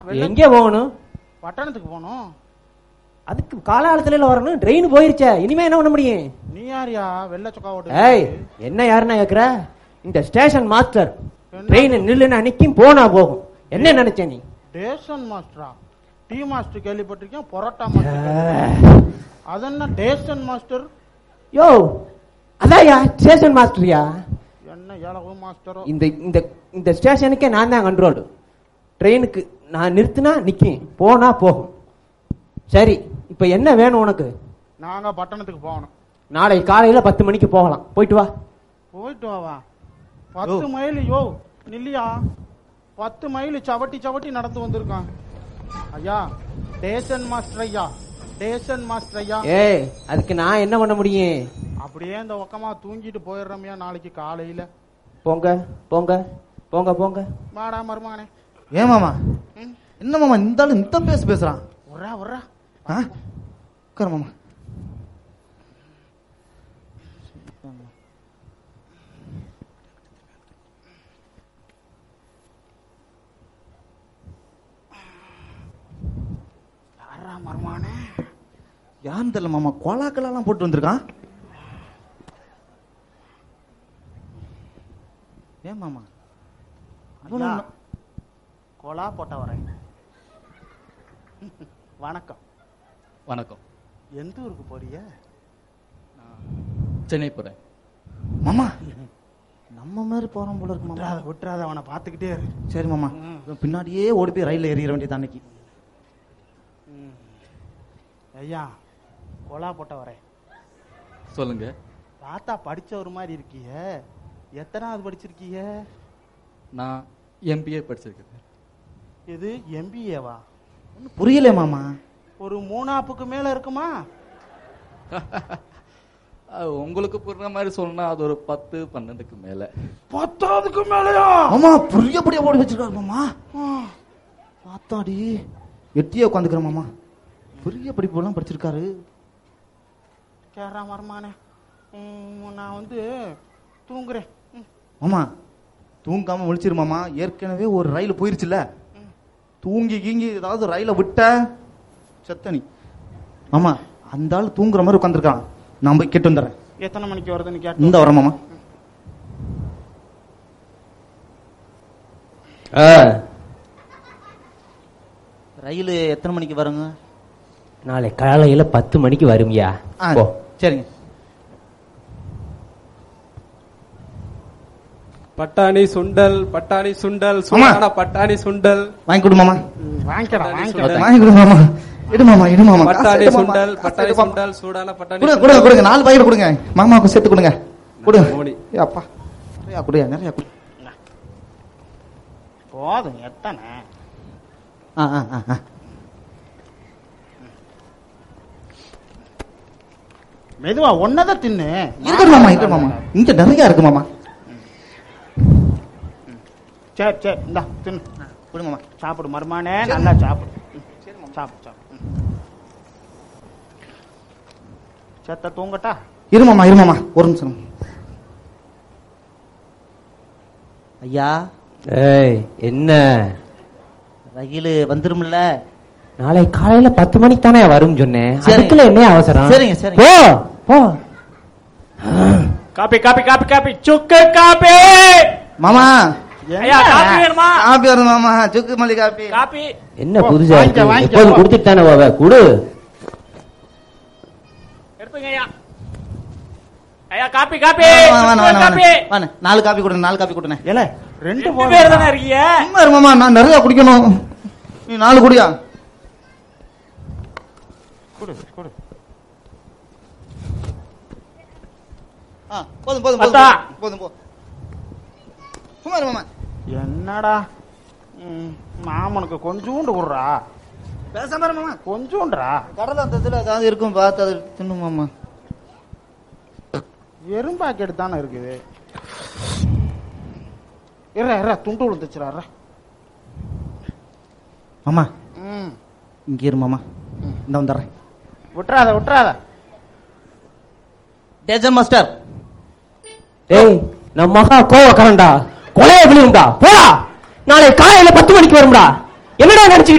எங்கே போகணும் பட்டணத்துக்கு போகணும் அதுக்கு காலாலத்துல வரணும் ட்ரெயின் போயிருச்சே இனிமே என்ன பண்ண முடியும் நீ யாரியா வெள்ளை சொக்கா ஏய் ஓட்டு என்ன யாருன்னா கேக்குற இந்த ஸ்டேஷன் மாஸ்டர் ட்ரெயின் நில்லுன்னு அன்னைக்கும் போனா போகும் என்ன நினைச்ச நீ டேஷன் மாஸ்டரா டீ மாஸ்டர் கேள்விப்பட்டிருக்கேன் பொரோட்டா மாஸ்டர் அது என்ன டேஷன் மாஸ்டர் யோ அதான்யா ஸ்டேஷன் மாஸ்டர்யா என்ன ஏழவு மாஸ்டரோ இந்த இந்த இந்த ஸ்டேஷனுக்கே நான் தான் கண்ட்ரோல் ட்ரெயினுக்கு நான் நிறுத்தினா நிக்கும் போனா போகும் சரி இப்ப என்ன வேணும் உனக்கு நாங்க பட்டணத்துக்கு போகணும் நாளை காலையில பத்து மணிக்கு போகலாம் போயிட்டு வா போயிட்டு வாவா பத்து மைல் யோ நில்லியா பத்து மைல் சவட்டி சவட்டி நடந்து வந்திருக்கான் ஐயா டேஷன் மாஸ்டர் ஐயா டேஷன் மாஸ்டர் ஐயா ஏய் அதுக்கு நான் என்ன பண்ண முடியும் அப்படியே இந்த பக்கமா தூங்கிட்டு போயிடுறோம்யா நாளைக்கு காலையில போங்க போங்க போங்க போங்க வாடா மருமகனே ஏன் மாமா ம், என்ன மாமா இந்த ஆளு இந்த பேச பேசுறான் உர்றா உர்றா ஆ? உட்காரு மாமா யாரா மருமகனே யாருன்னு தெரியல மாமா கோலாக்கெல்லாம் போட்டு வந்திருக்கான் ஏன் மாமா இவனு ஐயா, என்ன- கோலா போட்ட வரேன் வணக்கம் வணக்கம் எந்த ஊருக்கு போறிய சென்னை போகிறேன் மாமா நம்ம மாதிரி போறோம் போல இருக்கு மாமா விட்டுறாத விட்டுறாத அவனை பார்த்துக்கிட்டே இரு சரி மாமா ம். இவன் பின்னாடியே ஓடி போய் ரயில்ல ஏறிட வேண்டியது அன்னைக்கு ம். ஐயா கோலா போட்ட வரேன் சொல்லுங்க பார்த்தா படிச்ச ஒரு மாதிரி இருக்கிய எத்தனாவது படிச்சிருக்கீங்க நான் எம்பிஏ படிச்சிருக்கேன் இது எம்பிஏவா ஒண்ணும் புரியல மாமா ஒரு மூணாப்புக்கு மேல இருக்குமா அது உங்களுக்கு புரியுற மாதிரி சொல்லணும்னா அது ஒரு பத்து பன்னெண்டுக்கு மேல பத்தாவதுக்கு மேலயா மாமா புரியபடியா ஓடி வச்சிருக்காரு மாமா பார்த்தாடி எட்டியே உட்காந்துக்கிற மாமா பெரிய படிப்பு படிச்சிருக்காரு கேரா மரமானே நான் வந்து தூங்குறேன் ம். மாமா தூங்காம முழிச்சிரு மாமா ஏற்கனவே ஒரு ரயில் போயிருச்சுல தூங்கி கீங்கி ஏதாவது ரயில விட்ட செத்த நீ மாமா அந்த ஆள் தூங்குற மாதிரி உட்காந்துருக்கான் நான் போய் கேட்டு வந்துடுறேன் எத்தனை மணிக்கு வருதுன்னு கேட்டு இந்த வரேன் மாமா ரயில் எத்தனை மணிக்கு வருங்க நாளை காலையில பத்து மணிக்கு வரும்யா ஆ, போ சரிங்க பட்டாணி சுண்டல் பட்டாணி சுண்டல் சூடான பட்டாணி சுண்டல் வாங்கி கொடு மாமா ம், வாங்கிக்கிறேன் வாங்கிக்கிறேன் வாங்கி கொடு மாமா எடு மாமா எடு மாமா காசு பட்டாணி எடு மாமா. சுண்டல் காசு பட்டாணி எடு மாமா. சுண்டல் சூடான பட்டாணி கொடுங்க சுண்டல். கொடுங்க கொடுங்க நாலு பாக்கெட் கொடுங்க மாமாவுக்கு சேர்த்து கொடுங்க கொடுங்க மோடி. ஏ அப்பா நிறையா கொடுயா நிறையா கொடு போதும் எத்தனை ஆ ஆ ஆ ஆ மெதுவா ஒன்னதான் தின்னு இருக்கட்டும் மாமா இருக்கட்டும் மாமா இங்க நிறைய இருக்கு மாமா சரி சரி இந்தா தின்னு கொடு மாமா சாப்பிடு மருமானே நல்லா சாப்பிடு ம், சாப்பிடு சாப்பிடு ம். செத்த தூங்கட்டா இரு மாமா இரு மாமா ஒரு நிமிஷம் ஐயா ஏய் என்ன ரயில் வந்துரும்ல நாளை காலையில பத்து மணிக்கு தானே வரும் சொன்னேன் சரிங்க. அதுக்குள்ள என்ன அவசரம் சரிங்க, சரிங்க. போ போ காப்பி காப்பி காப்பி காப்பி சுக்கு காப்பி மாமா ஐயா காப்பி வேணுமா காப்பி வரும் மாமா சுக்கு மல்லி காப்பி காப்பி என்ன போ, புதுசா வாங்கிக்க, இருக்கு வாங்கிக்க, எப்போதும் போ. கொடுத்துட்டு தானே போவ குடு எடுத்துங்க ஐயா ஐயா காப்பி காப்பி வேணாம், வேணாம், சுக்கு வேணாம், காப்பி வேணாம். வேணாம். நாலு காப்பி கொடுங்க நாலு காப்பி கொடுங்க ஏல ரெண்டு ரெண்டு போதும். பேர் தானே இருக்கீங்க சும்மா இரு மாமா நான் நிறைய குடிக்கணும் நீ நாலு குடியா கொடு கொடு ஆ, போதும் போதும் போதும் அத்தா. போதும் போதும் சும்மா இரு மாமா என்னடா ம், மாமனுக்கு கொஞ்சூண்டு விடுறா பேசாம இரு மாமா கொஞ்சூண்டுறா கடல அந்த இதுல ஏதாவது இருக்கும் பார்த்து அது தின்னு மாமா வெறும் பாக்கெட் தானே இருக்குது இற இற துண்டு விழுந்துச்சுரா மாமா ம் இங்க இரு மாமா இந்த வந்துடுறேன் விட்டுறாத விட்டுறாத டேஜன் மாஸ்டர் ஏய் நம்ம மகா கோவக்காரன்டா கொலைய விழுந்தா போடா நாளை காலையில பத்து மணிக்கு வரும்டா என்னடா நினைச்சுக்கிட்டு